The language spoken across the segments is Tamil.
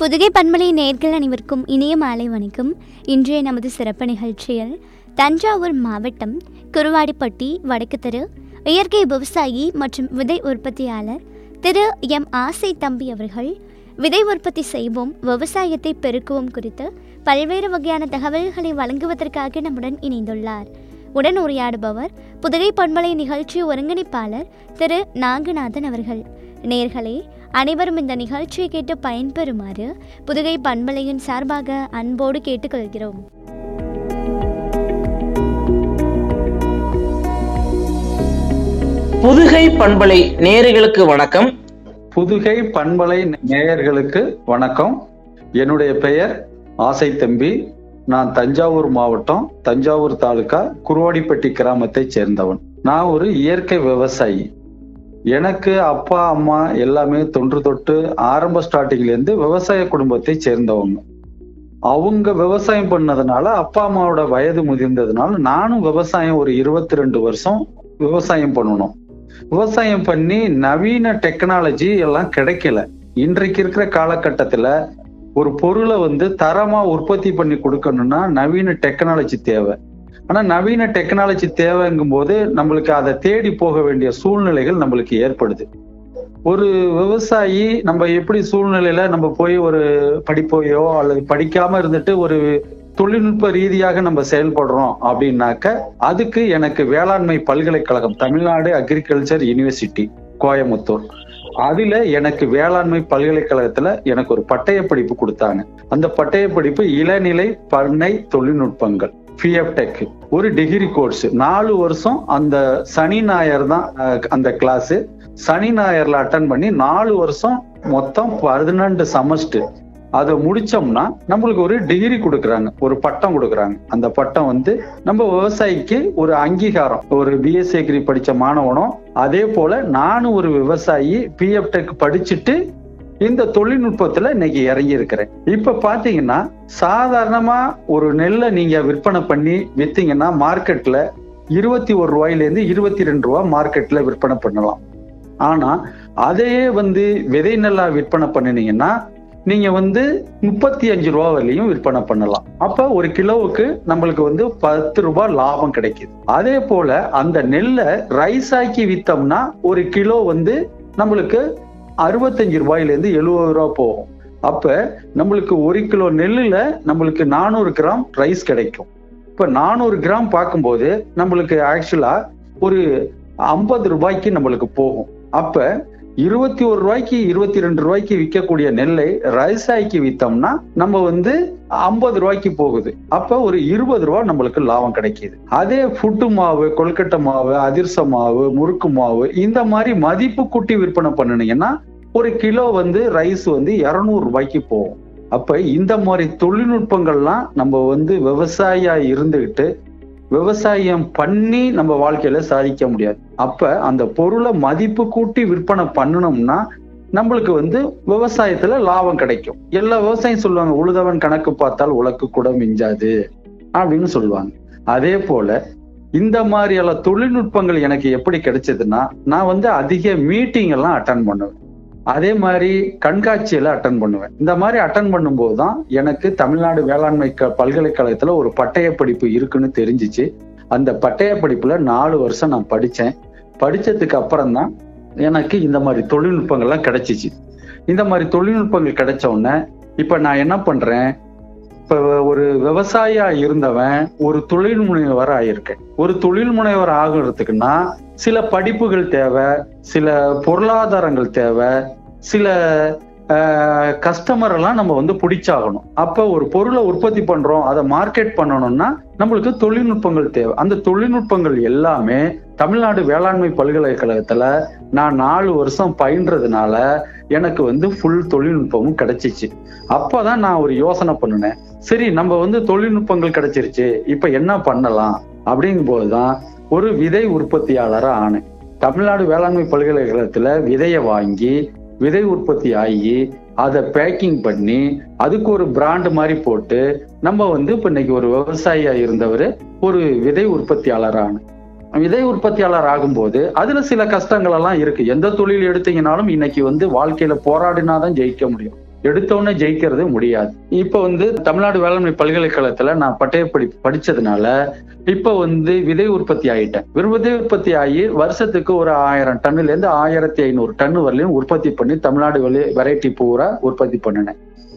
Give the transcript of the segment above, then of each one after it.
புதுகை பண்பலை நேர்கள் அனைவருக்கும் இனிய மாலை வணக்கம் இன்றைய நமது சிறப்பு நிகழ்ச்சியில் தஞ்சாவூர் மாவட்டம் குருவாடிப்பட்டி வடக்கு தெரு இயற்கை விவசாயி மற்றும் விதை உற்பத்தியாளர் திரு எம் ஆசை தம்பி அவர்கள் விதை உற்பத்தி செய்வோம் விவசாயத்தை பெருக்குவோம் குறித்து பல்வேறு வகையான தகவல்களை வழங்குவதற்காக நம்முடன் இணைந்துள்ளார் உடன் உரையாடுபவர் புதுகை பண்பலை நிகழ்ச்சி ஒருங்கிணைப்பாளர் திரு நாகநாதன் அவர்கள் நேர்களே அனைவரும் இந்த நிகழ்ச்சியை கேட்டு பயன்பெறுமாறு புதுகை பண்பலையின் சார்பாக அன்போடு கேட்டுக்கொள்கிறோம் புதுகை பண்பலை நேயர்களுக்கு வணக்கம் புதுகை பண்பலை நேயர்களுக்கு வணக்கம் என்னுடைய பெயர் ஆசை தம்பி நான் தஞ்சாவூர் மாவட்டம் தஞ்சாவூர் தாலுகா குருவாடிப்பட்டி கிராமத்தைச் சேர்ந்தவன் நான் ஒரு இயற்கை விவசாயி எனக்கு அப்பா அம்மா எல்லாமே தொன்று தொட்டு ஆரம்ப ஸ்டார்டிங்ல இருந்து விவசாய குடும்பத்தை சேர்ந்தவங்க அவங்க விவசாயம் பண்ணதுனால அப்பா அம்மாவோட வயது முதிர்ந்ததுனால நானும் விவசாயம் ஒரு இருபத்தி ரெண்டு வருஷம் விவசாயம் பண்ணணும் விவசாயம் பண்ணி நவீன டெக்னாலஜி எல்லாம் கிடைக்கல இன்றைக்கு இருக்கிற காலகட்டத்துல ஒரு பொருளை வந்து தரமா உற்பத்தி பண்ணி கொடுக்கணும்னா நவீன டெக்னாலஜி தேவை ஆனா நவீன டெக்னாலஜி தேவைங்கும் போது நம்மளுக்கு அதை தேடி போக வேண்டிய சூழ்நிலைகள் நம்மளுக்கு ஏற்படுது ஒரு விவசாயி நம்ம எப்படி சூழ்நிலையில நம்ம போய் ஒரு படிப்பையோ அல்லது படிக்காம இருந்துட்டு ஒரு தொழில்நுட்ப ரீதியாக நம்ம செயல்படுறோம் அப்படின்னாக்க அதுக்கு எனக்கு வேளாண்மை பல்கலைக்கழகம் தமிழ்நாடு அக்ரிகல்ச்சர் யூனிவர்சிட்டி கோயமுத்தூர் அதுல எனக்கு வேளாண்மை பல்கலைக்கழகத்துல எனக்கு ஒரு பட்டய படிப்பு கொடுத்தாங்க அந்த பட்டய படிப்பு இளநிலை பண்ணை தொழில்நுட்பங்கள் பிஎஃப்டெக் ஒரு டிகிரி கோர்ஸ் நாலு வருஷம் அந்த சனி ஞாயிறு தான் அஹ், அந்த கிளாஸ் சனி ஞாயிறுல அட்டன் பண்ணி நாலு வருஷம் மொத்தம் பதினெண்டு செமஸ்டர் அதை முடிச்சோம்னா நம்மளுக்கு ஒரு டிகிரி கொடுக்குறாங்க ஒரு பட்டம் கொடுக்குறாங்க அந்த பட்டம் வந்து நம்ம விவசாயிக்கு ஒரு அங்கீகாரம் ஒரு பிஎஸ்சி அக்ரி படிச்ச மாணவனும் அதே போல நானும் ஒரு விவசாயி பிஎஃப் டெக் படிச்சுட்டு இந்த தொழில்நுட்பத்துல இன்னைக்கு இறங்கி இருக்கிறேன் இப்ப பாத்தீங்கன்னா சாதாரணமா ஒரு நெல்லை நீங்க விற்பனை பண்ணி வித்தீங்கன்னா மார்க்கெட்ல இருபத்தி ஒரு ரூபாயில இருந்து இருபத்தி ரெண்டு ரூபாய் மார்க்கெட்ல விற்பனை பண்ணலாம் ஆனா அதையே வந்து விதை நெல்லா விற்பனை பண்ணினீங்கன்னா நீங்க வந்து முப்பத்தி அஞ்சு ரூபா வரையும் விற்பனை பண்ணலாம் அப்ப ஒரு கிலோவுக்கு நம்மளுக்கு வந்து பத்து ரூபாய் லாபம் கிடைக்குது அதே போல அந்த நெல்லை ரைஸ் ஆக்கி வித்தோம்னா ஒரு கிலோ வந்து நம்மளுக்கு அறுபத்தஞ்சு ரூபாயில இருந்து எழுபது ரூபா போகும் அப்ப நம்மளுக்கு ஒரு கிலோ நெல்லுல நம்மளுக்கு நானூறு கிராம் ரைஸ் கிடைக்கும் இப்ப நானூறு கிராம் பார்க்கும்போது நம்மளுக்கு ஆக்சுவலா ஒரு ஐம்பது ரூபாய்க்கு நம்மளுக்கு போகும் அப்ப இருபத்தி ஒரு ரூபாய்க்கு இருபத்தி ரெண்டு ரூபாய்க்கு விற்கக்கூடிய நெல்லை ரைஸ் ஆக்கி வித்தோம்னா நம்ம வந்து ஐம்பது ரூபாய்க்கு போகுது அப்ப ஒரு இருபது ரூபாய் நம்மளுக்கு லாபம் கிடைக்குது அதே புட்டு மாவு கொல்கட்டை மாவு அதிர்ச மாவு முறுக்கு மாவு இந்த மாதிரி மதிப்பு கூட்டி விற்பனை பண்ணுனீங்கன்னா ஒரு கிலோ வந்து ரைஸ் வந்து இருநூறு ரூபாய்க்கு போகும் அப்ப இந்த மாதிரி தொழில்நுட்பங்கள்லாம் நம்ம வந்து விவசாயியா இருந்துகிட்டு விவசாயம் பண்ணி நம்ம வாழ்க்கையில சாதிக்க முடியாது அப்ப அந்த பொருளை மதிப்பு கூட்டி விற்பனை பண்ணணும்னா நம்மளுக்கு வந்து விவசாயத்துல லாபம் கிடைக்கும் எல்லா விவசாயம் சொல்லுவாங்க உழுதவன் கணக்கு பார்த்தால் உலக்கு கூட மிஞ்சாது அப்படின்னு சொல்லுவாங்க அதே போல இந்த மாதிரியான தொழில்நுட்பங்கள் எனக்கு எப்படி கிடைச்சதுன்னா நான் வந்து அதிக மீட்டிங் எல்லாம் அட்டன் பண்ணுவேன் அதே மாதிரி கண்காட்சியில அட்டன் பண்ணுவேன் இந்த மாதிரி அட்டன் பண்ணும்போது தான் எனக்கு தமிழ்நாடு வேளாண்மை க- பல்கலைக்கழகத்துல ஒரு பட்டய படிப்பு இருக்குன்னு தெரிஞ்சிச்சு அந்த பட்டய படிப்புல நாலு வருஷம் நான் படிச்சேன் படிச்சதுக்கு அப்புறம் தான் எனக்கு இந்த மாதிரி தொழில்நுட்பங்கள்லாம் கிடைச்சிச்சு இந்த மாதிரி தொழில்நுட்பங்கள் கிடைச்ச உடனே இப்ப நான் என்ன பண்றேன் இப்ப ஒரு விவசாயியா இருந்தவன் ஒரு தொழில் முனைவர் ஆயிருக்கேன் ஒரு தொழில் முனைவர் ஆகுறதுக்குன்னா சில படிப்புகள் தேவை சில பொருளாதாரங்கள் தேவை சில கஸ்டமர் எல்லாம் நம்ம வந்து பிடிச்சாகணும் அப்ப ஒரு பொருளை உற்பத்தி பண்றோம் அதை மார்க்கெட் பண்ணணும்னா நம்மளுக்கு தொழில்நுட்பங்கள் தேவை அந்த தொழில்நுட்பங்கள் எல்லாமே தமிழ்நாடு வேளாண்மை பல்கலைக்கழகத்துல நான் நாலு வருஷம் பயின்றதுனால எனக்கு வந்து ஃபுல் தொழில்நுட்பமும் கிடைச்சிச்சு அப்பதான் நான் ஒரு யோசனை பண்ணினேன் சரி நம்ம வந்து தொழில்நுட்பங்கள் கிடைச்சிருச்சு இப்ப என்ன பண்ணலாம் அப்படிங்கும் போதுதான் ஒரு விதை உற்பத்தியாளரா ஆனேன் தமிழ்நாடு வேளாண்மை பல்கலைக்கழகத்துல விதையை வாங்கி விதை உற்பத்தி ஆகி அதை பேக்கிங் பண்ணி அதுக்கு ஒரு பிராண்ட் மாதிரி போட்டு நம்ம வந்து இப்ப இன்னைக்கு ஒரு விவசாயியா இருந்தவர் ஒரு விதை உற்பத்தியாளர் ஆனேன் விதை உற்பத்தியாளர் ஆகும்போது அதுல சில கஷ்டங்கள் எல்லாம் இருக்கு எந்த தொழில் எடுத்தீங்கனாலும் இன்னைக்கு வந்து வாழ்க்கையில போராடினாதான் ஜெயிக்க முடியும் எடுத்தோன்னே ஜெயிக்கிறது முடியாது இப்ப வந்து தமிழ்நாடு வேளாண்மை பல்கலைக்கழகத்துல நான் பட்டய படிப்பு படிச்சதுனால இப்ப வந்து விதை உற்பத்தி ஆயிட்டேன் விதை உற்பத்தி ஆகி வருஷத்துக்கு ஒரு ஆயிரம் டன்னுல இருந்து ஆயிரத்தி ஐநூறு டன் வரலையும் உற்பத்தி பண்ணி தமிழ்நாடு வெரைட்டி பூரா உற்பத்தி பண்ணினேன்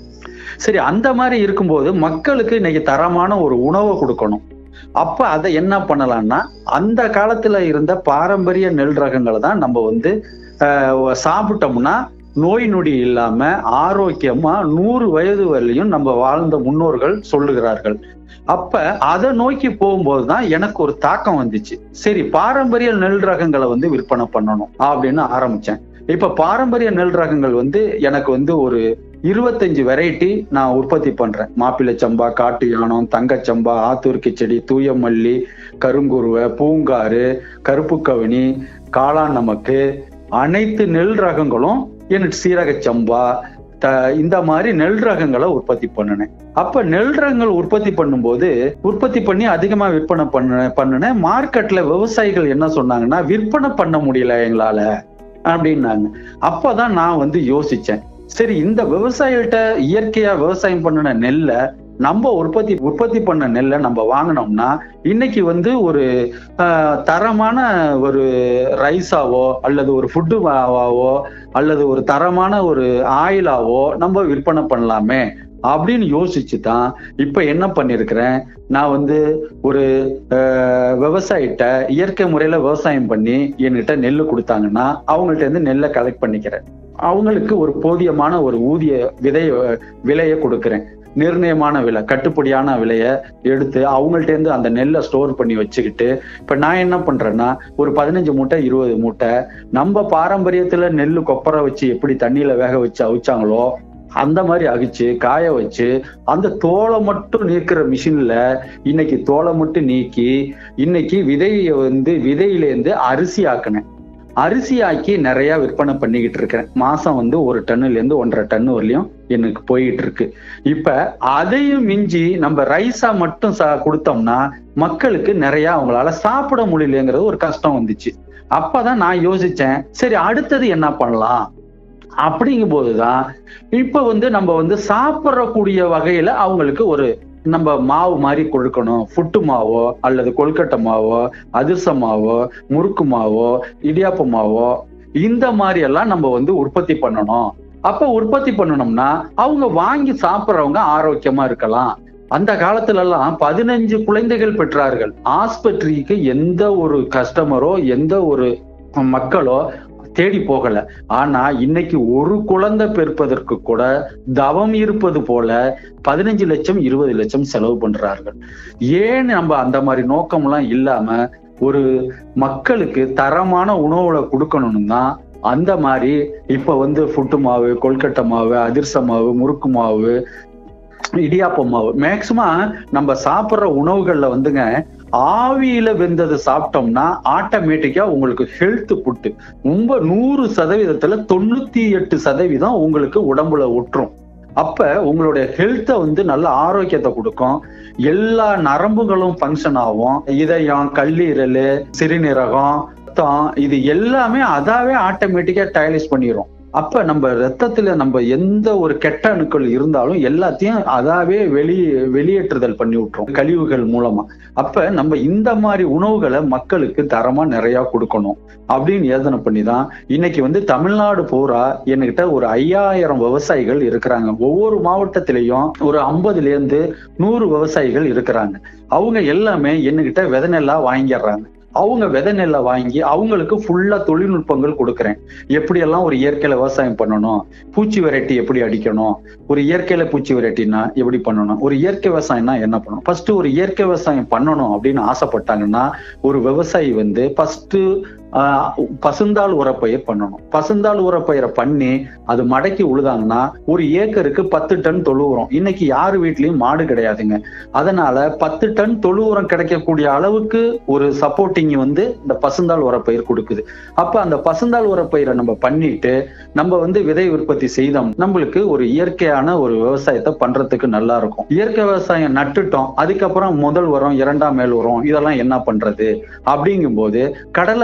சரி அந்த மாதிரி இருக்கும்போது மக்களுக்கு இன்னைக்கு தரமான ஒரு உணவை கொடுக்கணும் அப்ப அதை என்ன பண்ணலாம்னா அந்த காலத்துல இருந்த பாரம்பரிய நெல் ரகங்களை தான் நம்ம வந்து ஆஹ், சாப்பிட்டோம்னா நோய் நொடி இல்லாம ஆரோக்கியமா நூறு வயது வரையிலும் நம்ம வாழ்ந்த முன்னோர்கள் சொல்லுகிறார்கள் அப்ப அதை நோக்கி போகும்போது தான் எனக்கு ஒரு தாக்கம் வந்துச்சு சரி பாரம்பரிய நெல் ரகங்களை வந்து விற்பனை பண்ணணும் அப்படின்னு ஆரம்பிச்சேன் இப்ப பாரம்பரிய நெல் ரகங்கள் வந்து எனக்கு வந்து ஒரு இருபத்தஞ்சு வெரைட்டி நான் உற்பத்தி பண்றேன் மாப்பிள்ளை சம்பா காட்டு யானம் தங்கச்சம்பா ஆத்தூர் கிச்சடி தூய மல்லி கருங்குருவை பூங்காறு கருப்பு கவினி காளான் நமக்கு அனைத்து நெல் ரகங்களும் எனக்கு சீரக சம்பா த இந்த மாதிரி நெல் ரகங்களை உற்பத்தி பண்ணினேன் அப்ப நெல் ரகங்கள் உற்பத்தி பண்ணும்போது உற்பத்தி பண்ணி அதிகமா விற்பனை பண்ண பண்ணினேன் மார்க்கெட்ல விவசாயிகள் என்ன சொன்னாங்கன்னா விற்பனை பண்ண முடியல எங்களால அப்படின்னாங்க அப்பதான் நான் வந்து யோசிச்சேன் சரி இந்த விவசாயிகிட்ட இயற்கையா விவசாயம் பண்ணின நெல்லை நம்ம உற்பத்தி உற்பத்தி பண்ண நெல்லை நம்ம வாங்கினோம்னா இன்னைக்கு வந்து ஒரு ஆஹ், தரமான ஒரு ரைஸாவோ அல்லது ஒரு ஃபுட்டு மாவாவோ அல்லது ஒரு தரமான ஒரு ஆயிலாவோ நம்ம விற்பனை பண்ணலாமே அப்படின்னு யோசிச்சு தான் இப்ப என்ன பண்ணிருக்கிறேன் நான் வந்து ஒரு ஆஹ், விவசாயிட்ட இயற்கை முறையில விவசாயம் பண்ணி என்கிட்ட நெல் கொடுத்தாங்கன்னா அவங்கள்ட்ட இருந்து நெல்லை கலெக்ட் பண்ணிக்கிறேன் அவங்களுக்கு ஒரு போதியமான ஒரு ஊதிய விதை விலையை கொடுக்கிறேன் நிர்ணயமான விலை கட்டுப்படியான விலையை எடுத்து அவங்கள்ட்ட இருந்து அந்த நெல்லை ஸ்டோர் பண்ணி வச்சுக்கிட்டு இப்ப நான் என்ன பண்றேன்னா ஒரு பதினஞ்சு மூட்டை இருபது மூட்டை நம்ம பாரம்பரியத்துல நெல் கொப்பரை வச்சு எப்படி தண்ணியில வேக வச்சு அவிச்சாங்களோ அந்த மாதிரி அவிச்சு காய வச்சு அந்த தோலை மட்டும் நீக்கிற மிஷின்ல இன்னைக்கு தோலை மட்டும் நீக்கி இன்னைக்கு விதையை வந்து விதையிலேருந்து அரிசி ஆக்கினேன் அரிசி ஆக்கி நிறைய விற்பனை பண்ணிக்கிட்டு இருக்கிறேன் மாசம் வந்து ஒரு டன்னுல இருந்து ஒன்றரை டன் வரலையும் எனக்கு போயிட்டு இருக்கு இப்ப அதையும் மிஞ்சி நம்ம ரைஸா மட்டும் சா- கொடுத்தோம்னா மக்களுக்கு நிறைய அவங்களால சாப்பிட முடியலங்கிறது ஒரு கஷ்டம் வந்துச்சு அப்பதான் நான் யோசிச்சேன் சரி அடுத்தது என்ன பண்ணலாம் அப்படிங்கும் போதுதான் இப்ப வந்து நம்ம வந்து சாப்பிடக்கூடிய வகையில அவங்களுக்கு ஒரு நம்ம மாவு மாதிரி கொடுக்கணும் புட்டு மாவோ அல்லது கொழுக்கட்டை மாவோ அதிர்ச மாவோ முறுக்கு மாவோ இடியாப்ப மாவோ இந்த மாதிரி எல்லாம் நம்ம வந்து உற்பத்தி பண்ணணும் அப்ப உற்பத்தி பண்ணணும்னா அவங்க வாங்கி சாப்பிடுறவங்க ஆரோக்கியமா இருக்கலாம் அந்த காலத்துல எல்லாம் பதினஞ்சு குழந்தைகள் பெற்றார்கள் ஆஸ்பத்திரிக்கு எந்த ஒரு கஸ்டமரோ எந்த ஒரு மக்களோ தேடி போகல ஆனா இன்னைக்கு ஒரு குழந்தை பிறப்பதற்கு கூட தவம் இருப்பது போல பதினஞ்சு லட்சம் இருபது லட்சம் செலவு பண்றார்கள் ஏன் நம்ம அந்த மாதிரி நோக்கம்லாம் இல்லாம ஒரு மக்களுக்கு தரமான உணவுகளை கொடுக்கணும்னு தான் அந்த மாதிரி இப்ப வந்து புட்டு மாவு கொல்கட்டை மாவு அதிர்ச மாவு முறுக்கு மாவு இடியாப்ப மாவு மேக்சிமம் நம்ம சாப்பிடுற உணவுகள்ல வந்துங்க ஆவியில வெந்தது சாப்பிட்டோம்னா ஆட்டோமேட்டிக்கா உங்களுக்கு ஹெல்த் புட்டு ரொம்ப நூறு சதவீதத்துல தொண்ணூத்தி எட்டு சதவீதம் உங்களுக்கு உடம்புல ஒட்டுரும் அப்ப உங்களுடைய ஹெல்த்தை வந்து நல்ல ஆரோக்கியத்தை கொடுக்கும் எல்லா நரம்புகளும் ஃபங்க்ஷன் ஆகும் இதயம் கல்லீரல் சிறுநீரகம் ரத்தம் இது எல்லாமே அதாவே ஆட்டோமேட்டிக்கா டயலைஸ் பண்ணிரும் அப்ப நம்ம ரத்தத்துல நம்ம எந்த ஒரு கெட்ட அணுக்கள் இருந்தாலும் எல்லாத்தையும் அதாவே வெளி வெளியேற்றுதல் பண்ணி விட்டுரும் கழிவுகள் மூலமா அப்ப நம்ம இந்த மாதிரி உணவுகளை மக்களுக்கு தரமா நிறைய கொடுக்கணும் அப்படின்னு யோசனை பண்ணி தான் இன்னைக்கு வந்து தமிழ்நாடு பூரா என்கிட்ட ஒரு ஐயாயிரம் விவசாயிகள் இருக்கிறாங்க ஒவ்வொரு மாவட்டத்திலையும் ஒரு ஐம்பதுல இருந்து நூறு விவசாயிகள் இருக்கிறாங்க அவங்க எல்லாமே என்கிட்ட விதை நெல்லா வாங்கிடுறாங்க அவங்க விதை நெல்லை வாங்கி அவங்களுக்கு ஃபுல்லா தொழில்நுட்பங்கள் கொடுக்குறேன் எப்படியெல்லாம் ஒரு இயற்கையில விவசாயம் பண்ணணும் பூச்சி வெரைட்டி எப்படி அடிக்கணும் ஒரு இயற்கையில பூச்சி வெரைட்டினா எப்படி பண்ணணும் ஒரு இயற்கை விவசாயம்னா என்ன பண்ணணும் ஃபர்ஸ்ட் ஒரு இயற்கை விவசாயம் பண்ணணும் அப்படின்னு ஆசைப்பட்டாங்கன்னா ஒரு விவசாயி வந்து ஃபர்ஸ்ட் பசுந்தாள் உரப்பயிர் பண்ணணும் பசுந்தாள் உரப்பயிரை பண்ணி அது மடக்கி உழுதாங்கன்னா ஒரு ஏக்கருக்கு பத்து டன் தொழு உரம் இன்னைக்கு யாரு வீட்லயும் மாடு கிடையாதுங்க அதனால பத்து டன் தொழு உரம் கிடைக்கக்கூடிய அளவுக்கு ஒரு சப்போர்ட்டிங் வந்து இந்த பசுந்தாள் உரப்பயிர் கொடுக்குது அப்ப அந்த பசுந்தாள் உரப்பயிரை நம்ம பண்ணிட்டு நம்ம வந்து விதை உற்பத்தி செய்தோம் நம்மளுக்கு ஒரு இயற்கையான ஒரு விவசாயத்தை பண்றதுக்கு நல்லா இருக்கும் இயற்கை விவசாயம் நட்டுட்டோம் அதுக்கப்புறம் முதல் உரம் இரண்டாம் மேல் உரம் இதெல்லாம் என்ன பண்றது அப்படிங்கும்போது கடலை பின்னாக்கு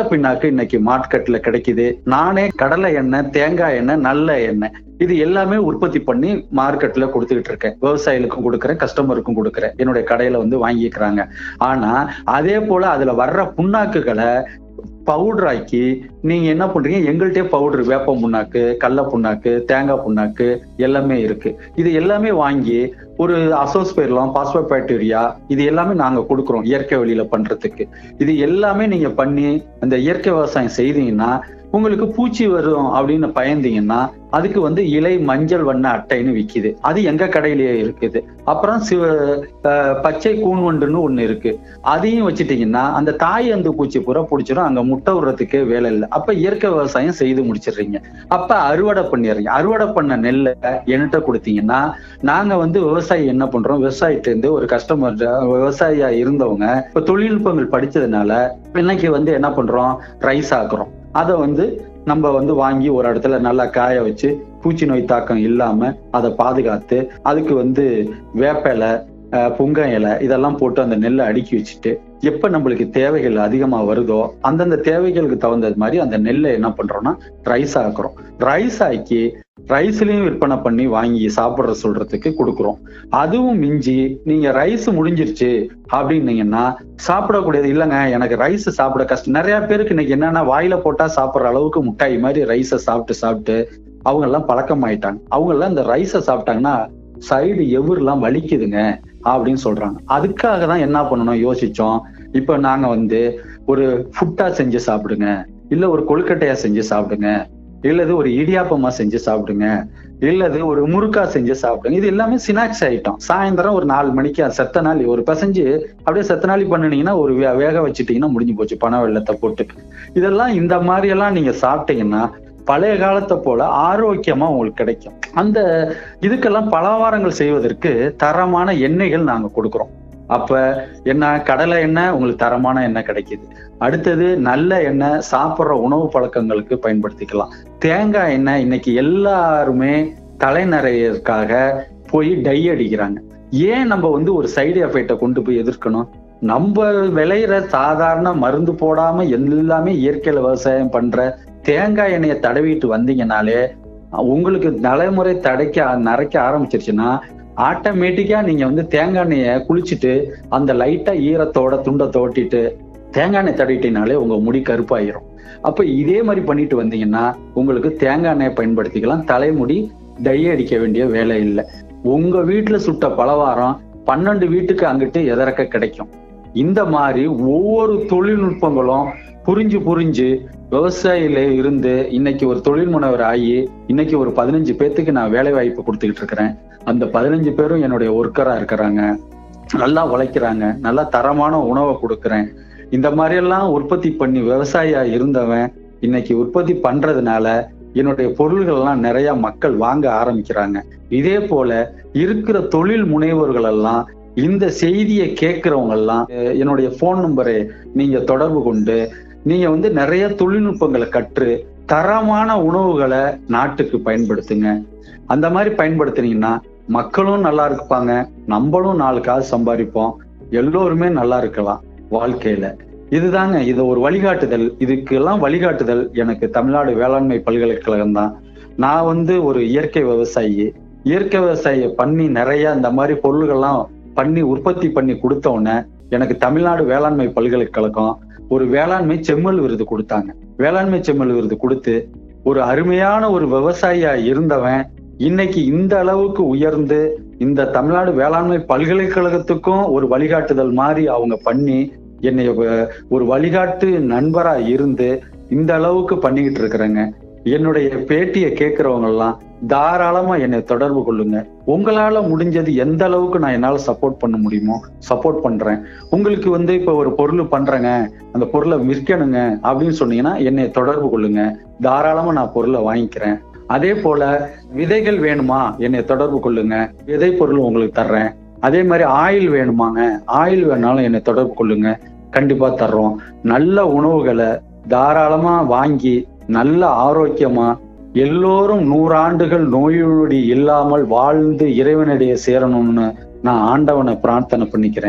புண்ணாக்கு இன்னைக்கு மார்க்கெட்ல கிடைக்குது நானே கடலை எண்ணெய் தேங்காய் எண்ணெய் நல்ல எண்ணெய் இது எல்லாமே உற்பத்தி பண்ணி மார்க்கெட்ல கொடுத்துக்கிட்டு இருக்கேன் விவசாயிகளுக்கும் கொடுக்குறேன் கஸ்டமருக்கும் கொடுக்குறேன் என்னுடைய கடையில வந்து வாங்கிக்கிறாங்க ஆனா அதே போல அதுல வர்ற புண்ணாக்குகளை பவுடர் ஆக்கி நீங்க என்ன பண்றீங்க எங்கள்கிட்டயே பவுடர் வேப்ப புண்ணாக்கு கடல புண்ணாக்கு தேங்காய் புண்ணாக்கு எல்லாமே இருக்கு இது எல்லாமே வாங்கி ஒரு அசோஸ்பெர்லாம் பாஸ்போபாக்டீரியா இது எல்லாமே நாங்க கொடுக்குறோம் இயற்கை வழியில பண்றதுக்கு இது எல்லாமே நீங்க பண்ணி அந்த இயற்கை விவசாயம் செய்தீங்கன்னா உங்களுக்கு பூச்சி வரும் அப்படின்னு பயந்தீங்கன்னா அதுக்கு வந்து இலை மஞ்சள் வண்ண அட்டைன்னு விக்குது அது எங்க கடையிலேயே இருக்குது அப்புறம் சிவ அஹ், பச்சை கூன்வண்டுன்னு ஒண்ணு இருக்கு அதையும் வச்சுட்டீங்கன்னா அந்த தாய் அந்த பூச்சி பூரா பிடிச்சிரும் அங்க முட்டை விடுறதுக்கே வேலை இல்லை அப்ப இயற்கை விவசாயம் செய்து முடிச்சிடுறீங்க அப்ப அறுவடை பண்ணிடுறீங்க அறுவடை பண்ண நெல்லை என்கிட்ட கொடுத்தீங்கன்னா நாங்க வந்து விவசாயி என்ன பண்றோம் விவசாயிட்ட இருந்து ஒரு கஸ்டமர் விவசாயியா இருந்தவங்க இப்ப தொழில்நுட்பங்கள் படிச்சதுனால இன்னைக்கு வந்து என்ன பண்றோம் ரைஸ் ஆக்குறோம் அதை வந்து நம்ம வந்து வாங்கி ஒரு இடத்துல நல்லா காய வச்சு பூச்சி நோய் தாக்கம் இல்லாம அதை பாதுகாத்து அதுக்கு வந்து வேப்ப இலை அஹ், புங்க இலை இதெல்லாம் போட்டு அந்த நெல்லை அடுக்கி வச்சுட்டு எப்ப நம்மளுக்கு தேவைகள் அதிகமா வருதோ அந்தந்த தேவைகளுக்கு தகுந்தது மாதிரி அந்த நெல்லை என்ன பண்றோம்னா ரைஸ் ஆக்குறோம் ரைஸ் ஆக்கி ரைஸ்லயும் விற்பனை பண்ணி வாங்கி சாப்பிடுற சொல்றதுக்கு கொடுக்குறோம் அதுவும் மிஞ்சி நீங்க ரைஸ் முடிஞ்சிருச்சு அப்படின்னீங்கன்னா சாப்பிடக்கூடியது இல்லைங்க எனக்கு ரைஸ் சாப்பிட கஷ்டம் நிறைய பேருக்கு இன்னைக்கு என்னன்னா வாயில போட்டா சாப்பிடுற அளவுக்கு முட்டாய் மாதிரி ரைஸை சாப்பிட்டு சாப்பிட்டு அவங்க எல்லாம் பழக்கம் ஆயிட்டாங்க அவங்க எல்லாம் இந்த ரைஸை சாப்பிட்டாங்கன்னா சைடு எவர்லாம் வலிக்குதுங்க அப்படின்னு சொல்றாங்க அதுக்காக தான் என்ன பண்ணணும் யோசிச்சோம் இப்ப நாங்க வந்து ஒரு ஃபுட்டா செஞ்சு சாப்பிடுங்க இல்ல ஒரு கொழுக்கட்டையா செஞ்சு சாப்பிடுங்க இல்லது ஒரு இடியாப்பமா செஞ்சு சாப்பிடுங்க இல்லது ஒரு முறுக்கா செஞ்சு சாப்பிடுங்க இது எல்லாமே ஸ்நாக்ஸ் ஐட்டம் சாயந்தரம் ஒரு நாலு மணிக்கு அது செத்த நாளி ஒரு பிசைஞ்சு அப்படியே செத்த நாளி பண்ணுனீங்கன்னா ஒரு வே- வேக வச்சுட்டீங்கன்னா முடிஞ்சு போச்சு பனை வெள்ளத்தை போட்டு இதெல்லாம் இந்த மாதிரி எல்லாம் நீங்க சாப்பிட்டீங்கன்னா பழைய காலத்தை போல ஆரோக்கியமா உங்களுக்கு கிடைக்கும் அந்த இதுக்கெல்லாம் பலகாரங்கள் செய்வதற்கு தரமான எண்ணெய்கள் நாங்க கொடுக்குறோம் அப்ப என்ன கடலை எண்ணெய் உங்களுக்கு தரமான எண்ணெய் கிடைக்குது அடுத்தது நல்ல எண்ணெய் சாப்பிட்ற உணவு பழக்கங்களுக்கு பயன்படுத்திக்கலாம் தேங்காய் எண்ணெய் இன்னைக்கு எல்லாருமே தலைநறையற்காக போய் டை அடிக்கிறாங்க ஏன் நம்ம வந்து ஒரு சைடு எஃபெக்டை கொண்டு போய் எதிர்க்கணும் நம்ம விளையிற சாதாரண மருந்து போடாம எல்லாமே இயற்கையில விவசாயம் பண்ற தேங்காய் எண்ணெயை தடவிட்டு வந்தீங்கனாலே உங்களுக்கு தலைமுறை தடைக்க நரைக்க ஆரம்பிச்சிருச்சுன்னா ஆட்டோமேட்டிக்கா நீங்க வந்து தேங்காய் எண்ணெயை குளிச்சுட்டு அந்த லைட்டா ஈரத்தோட துண்டை தோட்டிட்டு தேங்காய் எண்ணெய் தடவிட்டீங்கனாலே உங்க முடி கருப்பாயிரும் அப்ப இதே மாதிரி பண்ணிட்டு வந்தீங்கன்னா உங்களுக்கு தேங்காய் எண்ணெயை பயன்படுத்திக்கலாம் தலைமுடி டை அடிக்க வேண்டிய வேலை இல்லை உங்க வீட்டுல சுட்ட பலவாரம் பன்னெண்டு வீட்டுக்கு அங்கிட்டு எதறக்க கிடைக்கும் இந்த மாதிரி ஒவ்வொரு தொழில்நுட்பங்களும் புரிஞ்சு புரிஞ்சு விவசாயில இருந்து இன்னைக்கு ஒரு தொழில் முனைவர் ஆகி இன்னைக்கு ஒரு பதினஞ்சு பேத்துக்கு நான் வேலை வாய்ப்பு கொடுத்துக்கிட்டு இருக்கிறேன் அந்த பதினஞ்சு பேரும் என்னுடைய ஒர்க்கரா இருக்கிறாங்க நல்லா உழைக்கிறாங்க நல்லா தரமான உணவை கொடுக்குறேன் இந்த மாதிரி எல்லாம் உற்பத்தி பண்ணி விவசாயியா இருந்தவன் இன்னைக்கு உற்பத்தி பண்றதுனால என்னுடைய பொருள்கள் எல்லாம் நிறைய மக்கள் வாங்க ஆரம்பிக்கிறாங்க இதே போல இருக்கிற தொழில் முனைவோர்கள் எல்லாம் இந்த செய்தியை கேட்கிறவங்க எல்லாம் அஹ், என்னுடைய போன் நம்பரை நீங்க தொடர்பு கொண்டு நீங்க வந்து நிறைய தொழில்நுட்பங்களை கற்று தரமான உணவுகளை நாட்டுக்கு பயன்படுத்துங்க அந்த மாதிரி பயன்படுத்துனீங்கன்னா மக்களும் நல்லா இருப்பாங்க நம்மளும் நாலு காசு சம்பாதிப்போம் எல்லோருமே நல்லா இருக்கலாம் வாழ்க்கையில இதுதாங்க இது ஒரு வழிகாட்டுதல் இதுக்கெல்லாம் வழிகாட்டுதல் எனக்கு தமிழ்நாடு வேளாண்மை பல்கலைக்கழகம் தான் நான் வந்து ஒரு இயற்கை விவசாயி இயற்கை விவசாய பண்ணி நிறைய இந்த மாதிரி பொருள்கள்லாம் பண்ணி உற்பத்தி பண்ணி கொடுத்த உடனே எனக்கு தமிழ்நாடு வேளாண்மை பல்கலைக்கழகம் ஒரு வேளாண்மை செம்மல் விருது கொடுத்தாங்க வேளாண்மை செம்மல் விருது கொடுத்து ஒரு அருமையான ஒரு விவசாயியா இருந்தவன் இன்னைக்கு இந்த அளவுக்கு உயர்ந்து இந்த தமிழ்நாடு வேளாண்மை பல்கலைக்கழகத்துக்கும் ஒரு வழிகாட்டுதல் மாதிரி அவங்க பண்ணி என்னை வ- ஒரு வழிகாட்டு நண்பரா இருந்து இந்த அளவுக்கு பண்ணிக்கிட்டு இருக்கிறேங்க என்னுடைய பேட்டியை கேட்கிறவங்க எல்லாம் தாராளமா என்னை தொடர்பு கொள்ளுங்க உங்களால முடிஞ்சது எந்த அளவுக்கு நான் என்னால சப்போர்ட் பண்ண முடியுமோ சப்போர்ட் பண்றேன் உங்களுக்கு வந்து இப்ப ஒரு பொருள் பண்றேங்க அந்த பொருளை விற்கணுங்க அப்படின்னு சொன்னீங்கன்னா என்னை தொடர்பு கொள்ளுங்க தாராளமா நான் பொருளை வாங்கிக்கிறேன் அதே போல விதைகள் வேணுமா என்னை தொடர்பு கொள்ளுங்க விதை பொருள் உங்களுக்கு தர்றேன் அதே மாதிரி ஆயில் வேணுமாங்க ஆயில் வேணாலும் என்னை தொடர்பு கொள்ளுங்க கண்டிப்பா தர்றோம் நல்ல உணவுகளை தாராளமா வாங்கி நல்ல ஆரோக்கியமா எல்லோரும் நூறாண்டுகள் நோயுடி இல்லாமல் வாழ்ந்து இறைவனிடையே சேரணும்னு நான் ஆண்டவனை பிரார்த்தனை பண்ணிக்கிறேன்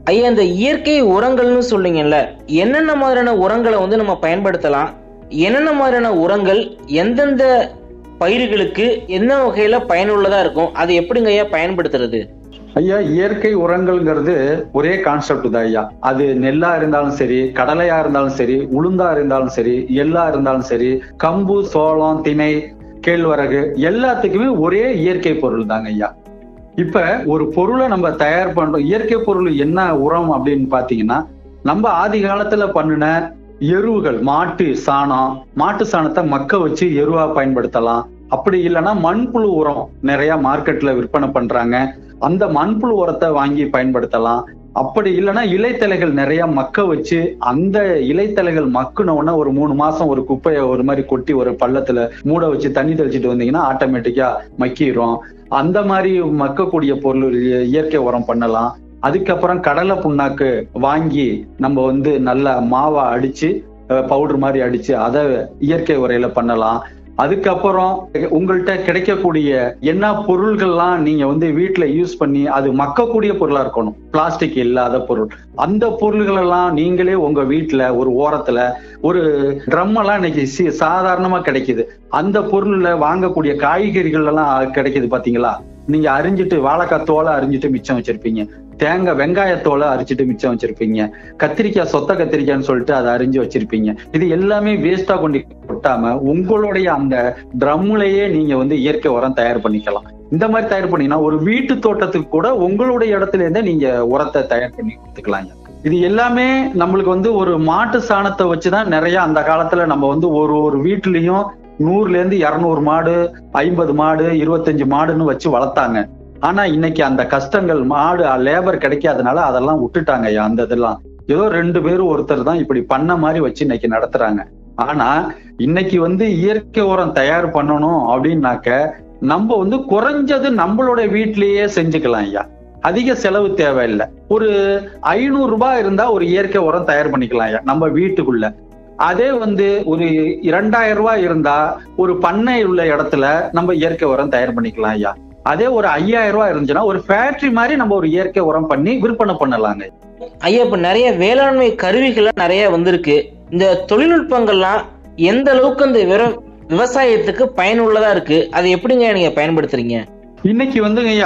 ஐயா இந்த இயற்கை உரங்கள்னு சொல்றீங்கல்ல என்னென்ன மாதிரியான உரங்களை வந்து நம்ம பயன்படுத்தலாம் என்னென்ன மாதிரியான உரங்கள் எந்தெந்த பயிர்களுக்கு என்ன வகையில பயனுள்ளதா இருக்கும் அது எப்படிங்க ஐயா பயன்படுத்துறது ஐயா இயற்கை உரங்கள்ங்கிறது ஒரே கான்செப்ட் தான் ஐயா அது நெல்லா இருந்தாலும் சரி கடலையா இருந்தாலும் சரி உளுந்தா இருந்தாலும் சரி எள்ளா இருந்தாலும் சரி கம்பு சோளம் திணை கேழ்வரகு எல்லாத்துக்குமே ஒரே இயற்கை பொருள் தாங்க ஐயா இப்ப ஒரு பொருளை நம்ம தயார் பண்றோம் இயற்கை பொருள் என்ன உரம் அப்படின்னு பாத்தீங்கன்னா நம்ம ஆதி காலத்துல பண்ணின எருவுகள் மாட்டு சாணம் மாட்டு சாணத்தை மக்க வச்சு எருவா பயன்படுத்தலாம் அப்படி இல்லைன்னா மண்புழு உரம் நிறைய மார்க்கெட்ல விற்பனை பண்றாங்க அந்த மண்புழு உரத்தை வாங்கி பயன்படுத்தலாம் அப்படி இல்லைன்னா இலைத்தலைகள் நிறைய மக்க வச்சு அந்த இலைத்தலைகள் மக்குன உடனே ஒரு மூணு மாசம் ஒரு குப்பையை ஒரு மாதிரி கொட்டி ஒரு பள்ளத்துல மூட வச்சு தண்ணி தெளிச்சிட்டு வந்தீங்கன்னா ஆட்டோமேட்டிக்கா மக்கிரும் அந்த மாதிரி மக்கக்கூடிய பொருள் இய- இயற்கை உரம் பண்ணலாம் அதுக்கப்புறம் கடலை புண்ணாக்கு வாங்கி நம்ம வந்து நல்ல மாவா அடிச்சு பவுடர் மாதிரி அடிச்சு அதை இயற்கை உரையில பண்ணலாம் அதுக்கப்புறம் உங்கள்கிட்ட கிடைக்கக்கூடிய என்ன பொருள்கள்லாம் நீங்க வந்து வீட்டுல யூஸ் பண்ணி அது மக்கக்கூடிய பொருளா இருக்கணும் பிளாஸ்டிக் இல்லாத பொருள் அந்த பொருள்கள் எல்லாம் நீங்களே உங்க வீட்டுல ஒரு ஓரத்துல ஒரு ட்ரம் எல்லாம் இன்னைக்கு சி- சாதாரணமா கிடைக்குது அந்த பொருள்ல வாங்கக்கூடிய காய்கறிகள் எல்லாம் கிடைக்குது பாத்தீங்களா நீங்க அரிஞ்சிட்டு வாழைக்காய் தோலை அரிஞ்சிட்டு மிச்சம் வச்சிருப்பீங்க தேங்காய் வெங்காயத்தோலை அரிச்சிட்டு மிச்சம் வச்சிருப்பீங்க கத்திரிக்காய் சொத்த கத்திரிக்காய்ன்னு சொல்லிட்டு அதை அரிஞ்சு வச்சிருப்பீங்க இது எல்லாமே வேஸ்டா கொண்டு கொட்டாம உங்களுடைய அந்த ட்ரம்முலயே நீங்க வந்து இயற்கை உரம் தயார் பண்ணிக்கலாம் இந்த மாதிரி தயார் பண்ணீங்கன்னா ஒரு வீட்டு தோட்டத்துக்கு கூட உங்களுடைய இடத்துல இருந்தே நீங்க உரத்தை தயார் பண்ணி கொடுத்துக்கலாங்க இது எல்லாமே நம்மளுக்கு வந்து ஒரு மாட்டு சாணத்தை வச்சுதான் நிறைய அந்த காலத்துல நம்ம வந்து ஒரு ஒரு வீட்லயும் நூறுல இருந்து இருநூறு மாடு ஐம்பது மாடு இருபத்தஞ்சு மாடுன்னு வச்சு வளர்த்தாங்க ஆனா இன்னைக்கு அந்த கஷ்டங்கள் மாடு லேபர் கிடைக்காதனால அதெல்லாம் விட்டுட்டாங்க ஐயா அந்த இதெல்லாம் ஏதோ ரெண்டு பேரும் ஒருத்தர் தான் இப்படி பண்ண மாதிரி வச்சு இன்னைக்கு நடத்துறாங்க ஆனா இன்னைக்கு வந்து இயற்கை உரம் தயார் பண்ணணும் அப்படின்னாக்க நம்ம வந்து குறைஞ்சது நம்மளோட வீட்டிலேயே செஞ்சுக்கலாம் ஐயா அதிக செலவு தேவையில்லை ஒரு ஐநூறு ரூபாய் இருந்தா ஒரு இயற்கை உரம் தயார் பண்ணிக்கலாம் ஐயா நம்ம வீட்டுக்குள்ள அதே வந்து ஒரு இரண்டாயிரம் ரூபாய் இருந்தா ஒரு பண்ணை உள்ள இடத்துல நம்ம இயற்கை உரம் தயார் பண்ணிக்கலாம் ஐயா அதே ஒரு ஐயாயிரம் ரூபாய் இருந்துச்சுன்னா ஒரு ஃபேக்டரி மாதிரி நம்ம ஒரு இயற்கை உரம் பண்ணி விற்பனை பண்ணலாங்க ஐயா இப்ப நிறைய வேளாண்மை கருவிகள்லாம் நிறைய வந்திருக்கு இந்த தொழில்நுட்பங்கள்லாம் எந்த அளவுக்கு இந்த விர விவசாயத்துக்கு பயனுள்ளதா இருக்கு அதை எப்படிங்க நீங்க பயன்படுத்துறீங்க இன்னைக்கு வந்துங்க ஐயா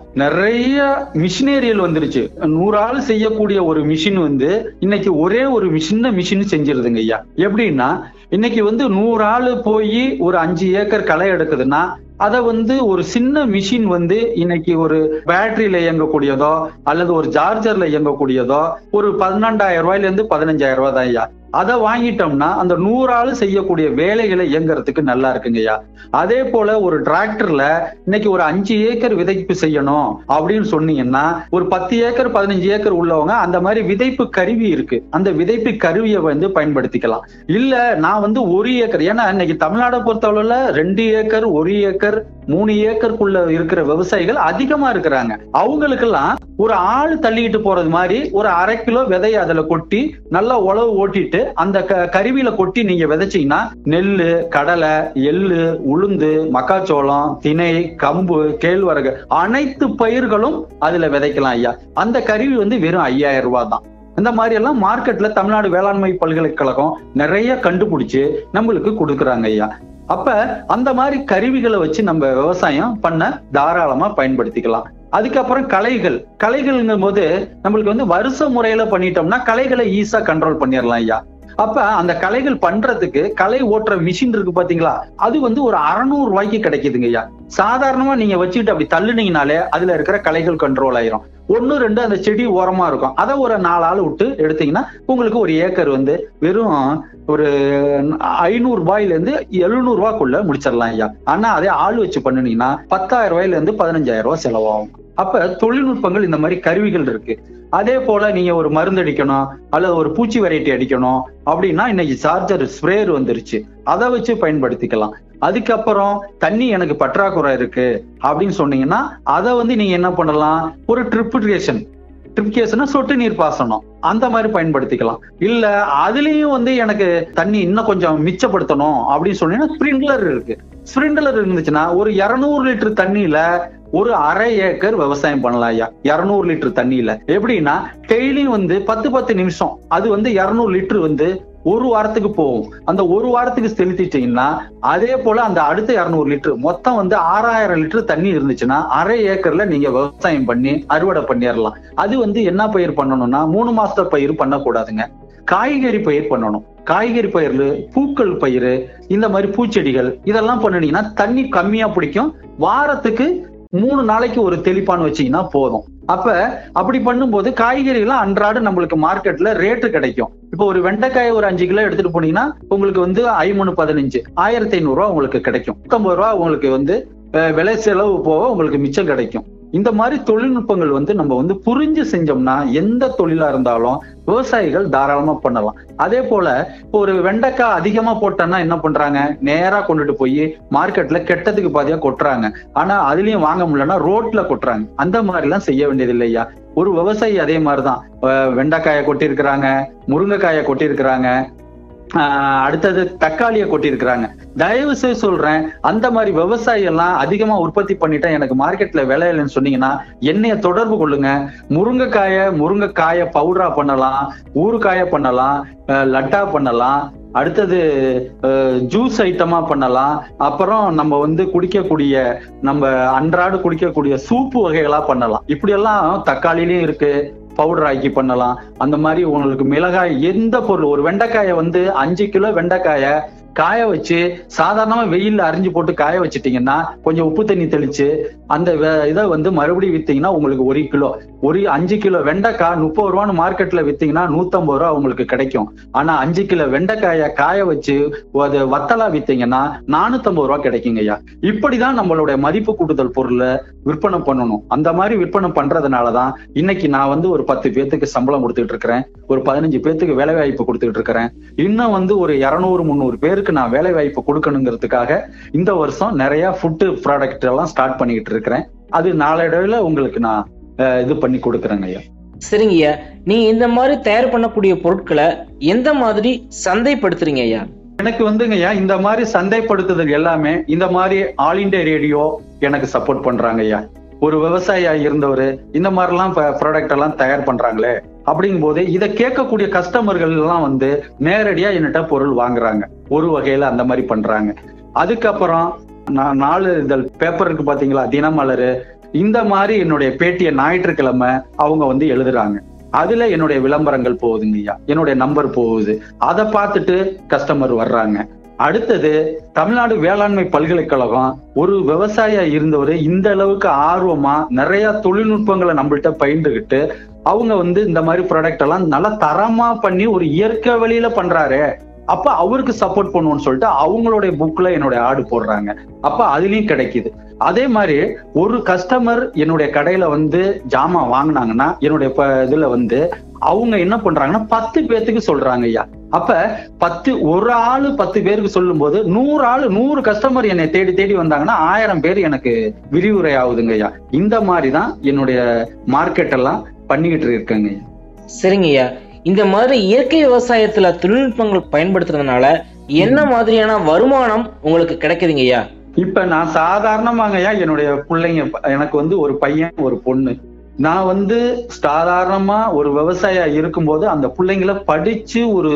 நிறைய மிஷினேரியல் வந்துருச்சு நூறு ஆள் செய்யக்கூடிய ஒரு மிஷின் வந்து இன்னைக்கு ஒரே ஒரு சின்ன மிஷின் செஞ்சிருதுங்க ஐயா எப்படின்னா இன்னைக்கு வந்து நூறு ஆள் போய் ஒரு அஞ்சு ஏக்கர் களை எடுக்குதுன்னா அதை வந்து ஒரு சின்ன மிஷின் வந்து இன்னைக்கு ஒரு பேட்டரியில இயங்கக்கூடியதோ அல்லது ஒரு சார்ஜர்ல இயங்கக்கூடியதோ ஒரு பதினெண்டாயிரம் ரூபாயில இருந்து பதினஞ்சாயிரம் ரூபாய் தான் ஐயா அதை வாங்கிட்டோம்னா அந்த நூறு ஆள் செய்யக்கூடிய வேலைகளை இயங்குறதுக்கு நல்லா இருக்குங்க ஐயா அதே போல ஒரு டிராக்டர்ல இன்னைக்கு ஒரு அஞ்சு ஏக்கர் விதைப்பு செய்யணும் அப்படின்னு சொன்னீங்கன்னா ஒரு பத்து ஏக்கர் பதினஞ்சு ஏக்கர் உள்ளவங்க அந்த மாதிரி விதைப்பு கருவி இருக்கு அந்த விதைப்பு கருவியை வந்து பயன்படுத்திக்கலாம் இல்ல நான் வந்து ஒரு ஏக்கர் ஏன்னா இன்னைக்கு தமிழ்நாடை பொறுத்தளவுல ரெண்டு ஏக்கர் ஒரு ஏக்கர் மூணு ஏக்கருக்குள்ள இருக்கிற விவசாயிகள் அதிகமா இருக்கிறாங்க அவங்களுக்கெல்லாம் ஒரு ஆள் தள்ளிட்டு போறது மாதிரி ஒரு அரை கிலோ விதைய அதுல கொட்டி நல்லா உழவு ஓட்டிட்டு அந்த க- கருவியில கொட்டி நீங்க விதைச்சீங்கன்னா நெல்லு கடலை எள்ளு உளுந்து மக்காச்சோளம் திணை கம்பு கேழ்வரகு அனைத்து பயிர்களும் அதுல விதைக்கலாம் ஐயா அந்த கருவி வந்து வெறும் ஐயாயிரம் ரூபாய் தான் இந்த மாதிரி எல்லாம் மார்க்கெட்ல தமிழ்நாடு வேளாண்மை பல்கலைக்கழகம் நிறைய கண்டுபிடிச்சு நம்மளுக்கு கொடுக்குறாங்க ஐயா அப்ப அந்த மாதிரி கருவிகளை வச்சு நம்ம விவசாயம் பண்ண தாராளமா பயன்படுத்திக்கலாம் அதுக்கப்புறம் களைகள் களைகள்ங்கும் போது நம்மளுக்கு வந்து வருஷ முறையில பண்ணிட்டோம்னா களைகளை ஈஸியா கண்ட்ரோல் பண்ணிடலாம் ஐயா அப்ப அந்த களைகள் பண்றதுக்கு களை ஓட்டுற மிஷின் இருக்கு பாத்தீங்களா அது வந்து ஒரு அறநூறு ரூபாய்க்கு கிடைக்குதுங்க ஐயா சாதாரணமா நீங்க வச்சுக்கிட்டு அப்படி தள்ளுனீங்கனாலே அதுல இருக்கிற களைகள் கண்ட்ரோல் ஆயிரும் ஒன்னு ரெண்டு அந்த செடி ஓரமா இருக்கும் அதை ஒரு நாலு ஆள் விட்டு எடுத்தீங்கன்னா உங்களுக்கு ஒரு ஏக்கர் வந்து வெறும் ஒரு ஐநூறு ரூபாயில இருந்து எழுநூறு ரூபாய்க்குள்ள முடிச்சிடலாம் ஐயா ஆனா அதே ஆள் வச்சு பண்ணுனீங்கன்னா பத்தாயிரம் ரூபாயில இருந்து பதினஞ்சாயிரம் ரூபாய் செலவாகும் அப்ப தொழில்நுட்பங்கள் இந்த மாதிரி கருவிகள் இருக்கு அதே போல நீங்க ஒரு மருந்து அடிக்கணும் அல்லது ஒரு பூச்சி வெரைட்டி அடிக்கணும் அப்படின்னா இன்னைக்கு சார்ஜர் ஸ்ப்ரேயர் வந்துருச்சு அதை வச்சு பயன்படுத்திக்கலாம் அதுக்கப்புறம் தண்ணி எனக்கு பற்றாக்குறை இருக்கு அப்படின்னு சொன்னீங்கன்னா அதை வந்து நீங்க என்ன பண்ணலாம் ஒரு ட்ரிப்ளிகேஷன் ட்ரிப்ளிகேஷன் சொட்டு நீர் பாசனம் அந்த மாதிரி பயன்படுத்திக்கலாம் இல்ல அதுலயும் வந்து எனக்கு தண்ணி இன்னும் கொஞ்சம் மிச்சப்படுத்தணும் அப்படின்னு சொன்னீங்கன்னா ஸ்ப்ரிங்க்லர் இருக்கு ஸ்ப்ரிங்க்லர் இருந்துச்சுன்னா ஒரு இருநூறு லிட்டர் தண்ணியில ஒரு அரை ஏக்கர் விவசாயம் பண்ணலாம் ஐயா இருநூறு லிட்டர் தண்ணியில எப்படின்னா டெய்லியும் வந்து பத்து பத்து நிமிஷம் அது வந்து இருநூறு லிட்டர் வந்து ஒரு வாரத்துக்கு போகும் அந்த ஒரு வாரத்துக்கு செலுத்திட்டீங்கன்னா அதே போல அந்த அடுத்த இருநூறு லிட்டர் மொத்தம் வந்து ஆறாயிரம் லிட்டர் தண்ணி இருந்துச்சுன்னா அரை ஏக்கர்ல நீங்க விவசாயம் பண்ணி அறுவடை பண்ணிடலாம் அது வந்து என்ன பயிர் பண்ணணும்னா மூணு மாசத்த பயிர் பண்ணக்கூடாதுங்க காய்கறி பயிர் பண்ணணும் காய்கறி பயிர் பூக்கள் பயிர் இந்த மாதிரி பூச்செடிகள் இதெல்லாம் பண்ணுனீங்கன்னா தண்ணி கம்மியா பிடிக்கும் வாரத்துக்கு மூணு நாளைக்கு ஒரு தெளிப்பான் வச்சீங்கன்னா போதும் அப்ப அப்படி பண்ணும்போது காய்கறிகள் அன்றாட நம்மளுக்கு மார்க்கெட்ல ரேட்டு கிடைக்கும் இப்போ ஒரு வெண்டைக்காய் ஒரு அஞ்சு கிலோ எடுத்துட்டு போனீங்கன்னா உங்களுக்கு வந்து ஐமூணு பதினஞ்சு ஆயிரத்தி ஐநூறு ரூபா உங்களுக்கு கிடைக்கும் நூத்தம்பது ரூபா உங்களுக்கு வந்து அஹ், விலை செலவு போக உங்களுக்கு மிச்சம் கிடைக்கும் இந்த மாதிரி தொழில்நுட்பங்கள் வந்து நம்ம வந்து புரிஞ்சு செஞ்சோம்னா எந்த தொழிலா இருந்தாலும் விவசாயிகள் தாராளமா பண்ணலாம் அதே போல இப்போ ஒரு வெண்டைக்காய் அதிகமா போட்டோம்னா என்ன பண்றாங்க நேரா கொண்டுட்டு போய் மார்க்கெட்ல கெட்டதுக்கு பாதியா கொட்டுறாங்க ஆனா அதுலயும் வாங்க முடியலன்னா ரோட்ல கொட்டுறாங்க அந்த மாதிரி எல்லாம் செய்ய வேண்டியது இல்லையா ஒரு விவசாயி அதே மாதிரிதான் அஹ் வெண்டைக்காயை கொட்டியிருக்கிறாங்க முருங்கைக்காயை கொட்டியிருக்கிறாங்க ஆஹ் அடுத்தது தக்காளியை கொட்டியிருக்கிறாங்க தயவு செய்து சொல்றேன் அந்த மாதிரி விவசாயி எல்லாம் அதிகமா உற்பத்தி பண்ணிட்டா எனக்கு மார்க்கெட்ல விலை இல்லைன்னு சொன்னீங்கன்னா என்னைய தொடர்பு கொள்ளுங்க முருங்கைக்காய முருங்கைக்காய பவுடரா பண்ணலாம் ஊறுகாய பண்ணலாம் அஹ் லட்டா பண்ணலாம் அடுத்தது ஜூஸ் ஐட்டமா பண்ணலாம் அப்புறம் நம்ம வந்து குடிக்கக்கூடிய நம்ம அன்றாட குடிக்கக்கூடிய சூப்பு வகைகளா பண்ணலாம் இப்படி எல்லாம் தக்காளிலையும் இருக்கு பவுடர் ஆக்கி பண்ணலாம் அந்த மாதிரி உங்களுக்கு மிளகாய் எந்த பொருள் ஒரு வெண்டைக்காயை வந்து அஞ்சு கிலோ வெண்டைக்காயை காய வச்சு சாதாரணமா வெயில்ல அரிஞ்சு போட்டு காய வச்சிட்டீங்கன்னா கொஞ்சம் உப்பு தண்ணி தெளிச்சு அந்த வெ- இதை வந்து மறுபடியும் வித்தீங்கன்னா உங்களுக்கு ஒரு கிலோ ஒரு அஞ்சு கிலோ வெண்டைக்காய் முப்பது ரூபான்னு மார்க்கெட்ல வித்தீங்கன்னா நூத்தம்பது ரூபா உங்களுக்கு கிடைக்கும் ஆனா அஞ்சு கிலோ வெண்டைக்காயை காய வச்சு அது வத்தலா வித்தீங்கன்னா நானூத்தம்பது ரூபா கிடைக்குங்க ஐயா இப்படிதான் நம்மளுடைய மதிப்பு கூட்டுதல் பொருளை விற்பனை பண்ணணும் அந்த மாதிரி விற்பனை பண்றதுனாலதான் இன்னைக்கு நான் வந்து ஒரு பத்து பேத்துக்கு சம்பளம் கொடுத்துட்டு இருக்கிறேன் ஒரு பதினஞ்சு பேத்துக்கு வேலை வாய்ப்பு கொடுத்துட்டு இருக்கிறேன் இன்னும் வந்து ஒரு இருநூறு முந்நூறு பேருக்கு நான் வேலை வாய்ப்பு கொடுக்கணுங்கிறதுக்காக இந்த வருஷம் நிறைய ஃபுட்டு ப்ராடக்ட் எல்லாம் ஸ்டார்ட் பண்ணிக்கிட்டு இருக்கிறேன் அது நாளடைவில் உங்களுக்கு நான் அஹ், இது பண்ணி கொடுக்குறேங்க ஐயா சரிங்கய்யா நீங்க இந்த மாதிரி தயார் பண்ணக்கூடிய பொருட்களை எந்த மாதிரி சந்தைப்படுத்துறீங்க ஐயா எனக்கு வந்துங்கய்யா இந்த மாதிரி சந்தைப்படுத்துதல் எல்லாமே இந்த மாதிரி ஆல் இண்டியா ரேடியோ எனக்கு சப்போர்ட் பண்றாங்க ஐயா ஒரு விவசாயியா இருந்தவர் இந்த மாதிரிலாம் ப்ராடக்ட் எல்லாம் தயார் பண்றாங்களே அப்படிங்கும் போது இதை கேட்கக்கூடிய கஸ்டமர்கள் எல்லாம் வந்து நேரடியா என்கிட்ட பொருள் வாங்குறாங்க ஒரு வகையில அந்த மாதிரி பண்றாங்க அதுக்கப்புறம் நான் நாலு இதழ் பேப்பர் இருக்கு பாத்தீங்களா தினமலர் இந்த மாதிரி என்னுடைய பேட்டியை ஞாயிற்றுக்கிழமை அவங்க வந்து எழுதுறாங்க அதுல என்னுடைய விளம்பரங்கள் போகுதுங்க ஐயா என்னுடைய நம்பர் போகுது அதை பார்த்துட்டு கஸ்டமர் வர்றாங்க அடுத்தது தமிழ்நாடு வேளாண்மை பல்கலைக்கழகம் ஒரு விவசாயியா இருந்தவர் இந்த அளவுக்கு ஆர்வமா நிறைய தொழில்நுட்பங்களை நம்மள்ட்ட பயின்றுகிட்டு அவங்க வந்து இந்த மாதிரி ப்ராடக்ட் எல்லாம் நல்லா தரமா பண்ணி ஒரு இயற்கை வழியில பண்றாரு அப்ப அவருக்கு சப்போர்ட் பண்ணுவோம்னு சொல்லிட்டு அவங்களுடைய புக்ல என்னுடைய ஆடு போடுறாங்க அப்ப அதுலயும் கிடைக்குது அதே மாதிரி ஒரு கஸ்டமர் என்னுடைய கடையில வந்து ஜாமான் வாங்கினாங்கன்னா என்னுடைய ப- இதுல வந்து அவங்க என்ன பண்றாங்கன்னா பத்து பேத்துக்கு சொல்றாங்க ஐயா அப்ப பத்து ஒரு ஆளு பத்து பேருக்கு சொல்லும் போது நூறு ஆளு நூறு கஸ்டமர் என்னை தேடி தேடி வந்தாங்கன்னா ஆயிரம் பேர் எனக்கு விரிவுரை ஆகுதுங்க ஐயா இந்த மாதிரி தான் என்னுடைய மார்க்கெட் எல்லாம் பண்ணிக்கிட்டு இருக்கேங்க ஐயா சரிங்கய்யா இந்த மாதிரி இயற்கை விவசாயத்துல தொழில்நுட்பங்கள் பயன்படுத்துறதுனால என்ன மாதிரியான வருமானம் உங்களுக்கு கிடைக்குதுங்க ஐயா இப்ப நான் சாதாரணமாங்கய்யா என்னுடைய பிள்ளைங்க எனக்கு வந்து ஒரு பையன் ஒரு பொண்ணு நான் வந்து சாதாரணமா ஒரு விவசாயியா இருக்கும்போது அந்த பிள்ளைங்கள படிச்சு ஒரு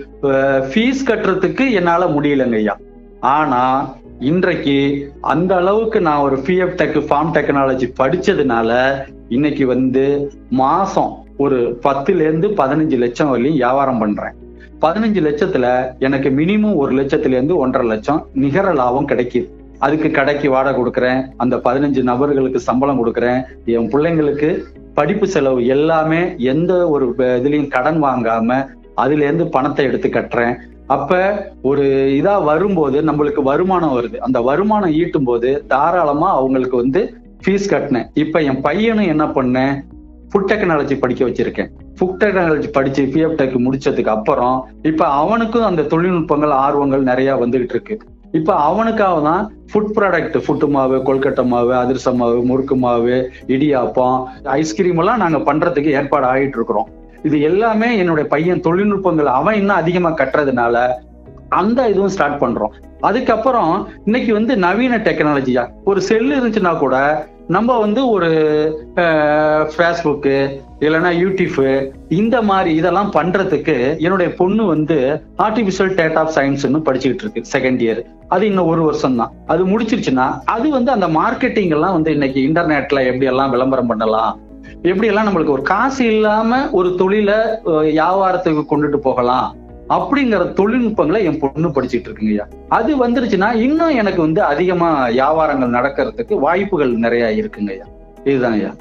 ஃபீஸ் கட்டுறதுக்கு என்னால முடியலங்க ஐயா ஆனா இன்றைக்கு அந்த அளவுக்கு நான் ஒரு பிஎஃப் டெக் ஃபார்ம் டெக்னாலஜி படிச்சதுனால இன்னைக்கு வந்து மாசம் ஒரு பத்துல இருந்து பதினஞ்சு லட்சம் வரையும் வியாபாரம் பண்றேன் பதினஞ்சு லட்சத்துல எனக்கு மினிமம் ஒரு லட்சத்துல இருந்து ஒன்றரை லட்சம் நிகர லாபம் கிடைக்குது அதுக்கு கடைக்கு வாடகை கொடுக்குறேன் அந்த பதினஞ்சு நபர்களுக்கு சம்பளம் கொடுக்குறேன் என் பிள்ளைங்களுக்கு படிப்பு செலவு எல்லாமே எந்த ஒரு ப- இதுலயும் கடன் வாங்காம அதுல இருந்து பணத்தை எடுத்து கட்டுறேன் அப்ப ஒரு இதா வரும்போது நம்மளுக்கு வருமானம் வருது அந்த வருமானம் ஈட்டும் போது தாராளமா அவங்களுக்கு வந்து ஃபீஸ் கட்டினேன் இப்ப என் பையனும் என்ன பண்ணேன் ஃபுட் டெக்னாலஜி படிக்க வச்சிருக்கேன் ஃபுட் டெக்னாலஜி படிச்சு பிஎஃப் டெக் முடிச்சதுக்கு அப்புறம் இப்ப அவனுக்கும் அந்த தொழில்நுட்பங்கள் ஆர்வங்கள் நிறைய வந்துகிட்டு இருக்கு இப்ப அவனுக்காக தான் ஃபுட் ப்ராடக்ட் ஃபுட்டு மாவு கொல்கட்டை மாவு அதிரச மாவு முறுக்கு மாவு இடியாப்பம் ஐஸ்கிரீம் எல்லாம் நாங்க பண்றதுக்கு ஏற்பாடு ஆகிட்டு இருக்கிறோம் இது எல்லாமே என்னுடைய பையன் தொழில்நுட்பங்கள் அவன் இன்னும் அதிகமா கட்டுறதுனால அந்த இதுவும் ஸ்டார்ட் பண்றோம் அதுக்கப்புறம் இன்னைக்கு வந்து நவீன டெக்னாலஜியா ஒரு செல் இருந்துச்சுன்னா கூட நம்ம வந்து ஒரு ஃபேஸ்புக்கு இல்லைன்னா யூடியூப் இந்த மாதிரி இதெல்லாம் பண்றதுக்கு என்னுடைய பொண்ணு வந்து ஆர்டிபிஷியல் டேட் ஆஃப் சயின்ஸ்னு படிச்சுக்கிட்டு இருக்கு செகண்ட் இயர் அது இன்னும் ஒரு வருஷம் தான் அது முடிச்சிருச்சுன்னா அது வந்து அந்த மார்க்கெட்டிங் எல்லாம் வந்து இன்னைக்கு இன்டர்நெட்ல எப்படி எல்லாம் விளம்பரம் பண்ணலாம் எப்படி எல்லாம் நம்மளுக்கு ஒரு காசு இல்லாம ஒரு தொழில அஹ், வியாபாரத்துக்கு கொண்டுட்டு போகலாம் அப்படிங்கிற தொழில்நுட்பங்களை என் பொண்ணு படிச்சுட்டு இருக்குங்கய்யா அது வந்துருச்சுன்னா இன்னும் எனக்கு வந்து அதிகமா வியாபாரங்கள் நடக்கிறதுக்கு வாய்ப்புகள் நிறைய இருக்குங்கய்யா இதுதான் ஐயா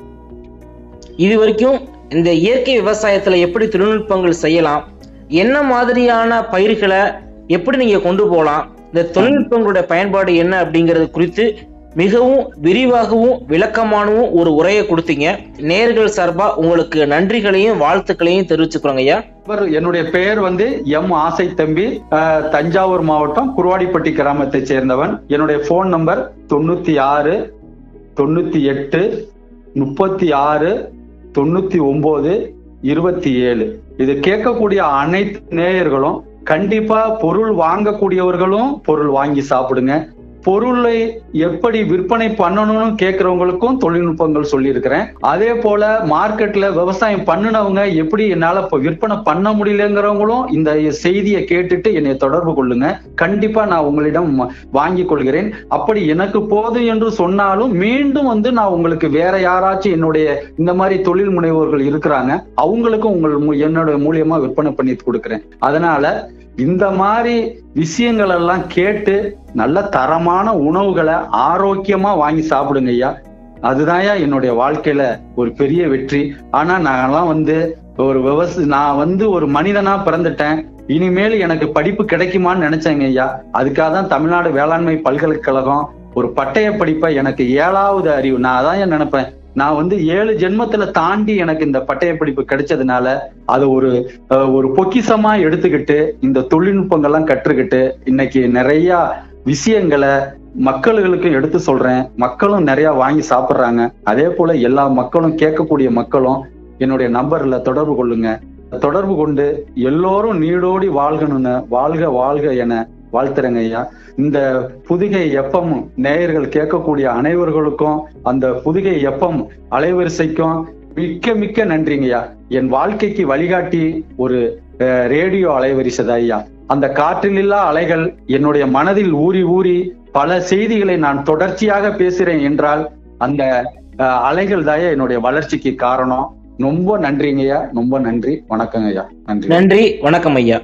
இது வரைக்கும் இந்த இயற்கை விவசாயத்துல எப்படி தொழில்நுட்பங்கள் செய்யலாம் என்ன மாதிரியான பயிர்களை எப்படி நீங்க கொண்டு போகலாம் இந்த தொழில்நுட்பங்களுடைய பயன்பாடு என்ன அப்படிங்கிறது குறித்து மிகவும் விரிவாகவும் விளக்கமானவும் ஒரு உரையை கொடுத்தீங்க நேர்கள் சார்பா உங்களுக்கு நன்றிகளையும் வாழ்த்துக்களையும் தெரிவிச்சுக்கிறோங்க ஐயா இவர் என்னுடைய பெயர் வந்து எம் ஆசை தம்பி அஹ், தஞ்சாவூர் மாவட்டம் குருவாடிப்பட்டி கிராமத்தை சேர்ந்தவன் என்னுடைய போன் நம்பர் தொண்ணூத்தி ஆறு தொண்ணூத்தி எட்டு முப்பத்தி ஆறு தொண்ணூத்தி ஒன்பது இருபத்தி ஏழு இது கேட்கக்கூடிய அனைத்து நேயர்களும் கண்டிப்பா பொருள் வாங்கக்கூடியவர்களும் பொருள் வாங்கி சாப்பிடுங்க பொருளை எப்படி விற்பனை பண்ணணும்னு கேட்கறவங்களுக்கும் தொழில்நுட்பங்கள் சொல்லியிருக்கிறேன் அதே போல மார்க்கெட்ல விவசாயம் பண்ணுனவங்க எப்படி என்னால இப்ப விற்பனை பண்ண முடியலங்கிறவங்களும் இந்த செய்தியை கேட்டுட்டு என்னை தொடர்பு கொள்ளுங்க கண்டிப்பா நான் உங்களிடம் வாங்கி கொள்கிறேன் அப்படி எனக்கு போதும் என்று சொன்னாலும் மீண்டும் வந்து நான் உங்களுக்கு வேற யாராச்சும் என்னுடைய இந்த மாதிரி தொழில் முனைவோர்கள் இருக்கிறாங்க அவங்களுக்கும் உங்கள் மூ- என்னோட மூலியமா விற்பனை பண்ணி கொடுக்கிறேன் அதனால இந்த மாதிரி விஷயங்கள் எல்லாம் கேட்டு நல்ல தரமான உணவுகளை ஆரோக்கியமா வாங்கி சாப்பிடுங்க ஐயா அதுதான்யா என்னுடைய வாழ்க்கையில ஒரு பெரிய வெற்றி ஆனா நாங்கெல்லாம் வந்து ஒரு விவசாய நான் வந்து ஒரு மனிதனா பிறந்துட்டேன் இனிமேல் எனக்கு படிப்பு கிடைக்குமான்னு நினைச்சேங்க ஐயா அதுக்காக தான் தமிழ்நாடு வேளாண்மை பல்கலைக்கழகம் ஒரு பட்டய படிப்பை எனக்கு ஏழாவது அறிவு நான் அதான் ஏன் நினைப்பேன் நான் வந்து ஏழு ஜென்மத்துல தாண்டி எனக்கு இந்த பட்டய படிப்பு கிடைச்சதுனால அதை ஒரு அஹ், ஒரு பொக்கிஷமா எடுத்துக்கிட்டு இந்த தொழில்நுட்பங்கள்லாம் கற்றுக்கிட்டு இன்னைக்கு நிறைய விஷயங்களை மக்களுக்கும் எடுத்து சொல்றேன் மக்களும் நிறைய வாங்கி சாப்பிடுறாங்க அதே போல எல்லா மக்களும் கேட்கக்கூடிய மக்களும் என்னுடைய நம்பர்ல தொடர்பு கொள்ளுங்க தொடர்பு கொண்டு எல்லோரும் நீடோடி வாழ்கணும்னு வாழ்க வாழ்க என வாழ்த்துறேங்க ஐயா இந்த புதுகை எப்பம் நேயர்கள் கேட்கக்கூடிய அனைவர்களுக்கும் அந்த புதுகை எப்பம் அலைவரிசைக்கும் மிக்க மிக்க நன்றிங்கய்யா என் வாழ்க்கைக்கு வழிகாட்டி ஒரு அஹ், ரேடியோ அலைவரிசை தான் ஐயா அந்த காற்றிலில்லா அலைகள் என்னுடைய மனதில் ஊறி ஊறி பல செய்திகளை நான் தொடர்ச்சியாக பேசுறேன் என்றால் அந்த அஹ், அலைகள் தான் என்னுடைய வளர்ச்சிக்கு காரணம் ரொம்ப நன்றிங்கய்யா ரொம்ப நன்றி வணக்கங்க ஐயா நன்றி நன்றி வணக்கம் ஐயா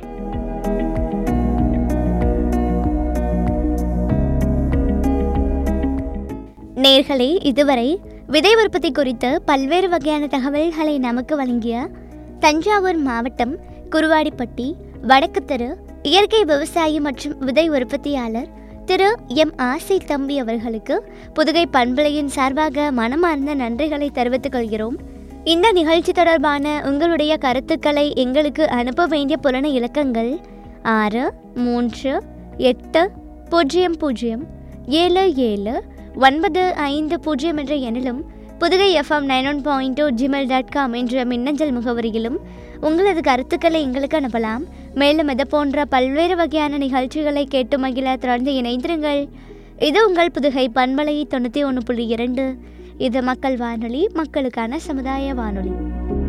நேர்களே இதுவரை விதை உற்பத்தி குறித்த பல்வேறு வகையான தகவல்களை நமக்கு வழங்கிய தஞ்சாவூர் மாவட்டம் குருவாடிப்பட்டி வடக்கு தெரு இயற்கை விவசாயி மற்றும் விதை உற்பத்தியாளர் திரு எம் ஆசை தம்பி அவர்களுக்கு புதுகை பண்பலையின் சார்பாக மனமார்ந்த நன்றிகளை தெரிவித்துக் கொள்கிறோம் இந்த நிகழ்ச்சி தொடர்பான உங்களுடைய கருத்துக்களை எங்களுக்கு அனுப்ப வேண்டிய புலன இலக்கங்கள் ஆறு மூன்று எட்டு பூஜ்ஜியம் பூஜ்ஜியம் ஏழு ஏழு ஒன்பது ஐந்து பூஜ்ஜியம் என்ற எண்ணிலும் Pudugai FM nine one point two Gmail dot com என்ற மின்னஞ்சல் முகவரியிலும் உங்களது கருத்துக்களை எங்களுக்கு அனுப்பலாம் மேலும் இது போன்ற பல்வேறு வகையான நிகழ்ச்சிகளை கேட்டு மகிழ தொடர்ந்து இணைந்திருங்கள் இது உங்கள் புதுகை பண்பலை தொண்ணூற்றி ஒன்று புள்ளி இரண்டு இது மக்கள் வானொலி மக்களுக்கான சமுதாய வானொலி